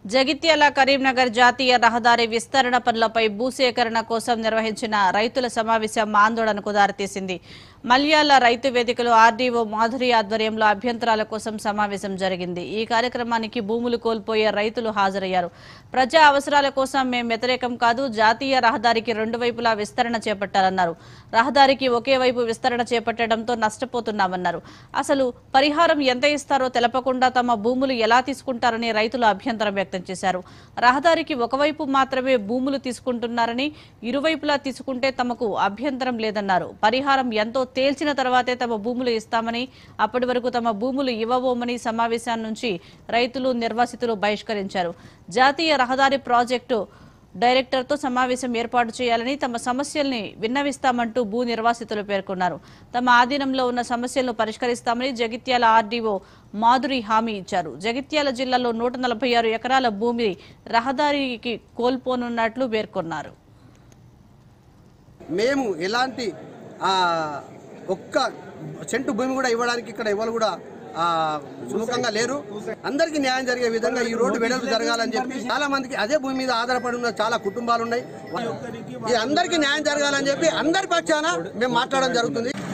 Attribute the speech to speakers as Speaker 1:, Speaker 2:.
Speaker 1: జగిత్యాల కరీంనగర్ జాతీయ రహదారి విస్తరణ పనులపై భూసేకరణ కోసం నిర్వహించిన రైతుల సమావేశం ఆందోళనకు దారితీసింది మల్యాల రైతు వేదికలో ఆర్డీఓ మాధురి ఆధ్వర్యంలో అభ్యంతరాల కోసం సమావేశం జరిగింది ఈ కార్యక్రమానికి భూములు కోల్పోయే రైతులు హాజరయ్యారు ప్రజా అవసరాల కోసం మేం వ్యతిరేకం కాదు జాతీయ రహదారికి రెండు వైపులా విస్తరణ చేపట్టాలన్నారు రహదారికి ఒకే వైపు విస్తరణ చేపట్టడంతో నష్టపోతున్నామన్నారు అసలు పరిహారం ఎంత ఇస్తారో తెలపకుండా తమ భూములు ఎలా తీసుకుంటారని రైతులు అభ్యంతరం వ్యక్తం చేశారు రహదారికి ఒకవైపు మాత్రమే భూములు తీసుకుంటున్నారని ఇరువైపులా తీసుకుంటే తమకు అభ్యంతరం లేదన్నారు పరిహారం ఎంతో తేల్చిన తర్వాతే తమ భూములు ఇస్తామని అప్పటి వరకు తమ భూములు ఇవ్వబోమని సమావేశం నుంచి రైతులు నిర్వాసితులు బహిష్కరించారు జాతీయ రహదారి ప్రాజెక్టు డైరెక్టర్తో సమావేశం ఏర్పాటు చేయాలని తమ సమస్యల్ని విన్నవిస్తామంటూ భూ నిర్వాసితులు పేర్కొన్నారు తమ ఆధీనంలో ఉన్న సమస్యలను పరిష్కరిస్తామని జగిత్యాల ఆర్డీఓ మాధురి హామీ ఇచ్చారు జగిత్యాల జిల్లాలో నూట నలభై ఆరు ఎకరాల భూమి రహదారికి కోల్పోనున్నట్లు పేర్కొన్నారు
Speaker 2: మేము ఎలాంటి ఆ, ఒక్క సెంటు భూమి కూడా ఇవ్వడానికి ఇక్కడ ఎవరు కూడా ఆ, సుముఖంగా లేరు అందరికీ న్యాయం జరిగే విధంగా ఈ రోడ్డు వెడల్పు జరగాలని చెప్పి చాలా మందికి అదే భూమి మీద ఆధారపడి ఉన్న చాలా కుటుంబాలు ఉన్నాయి ఈ అందరికీ న్యాయం జరగాలని చెప్పి అందరి పక్షాన మేము మాట్లాడడం జరుగుతుంది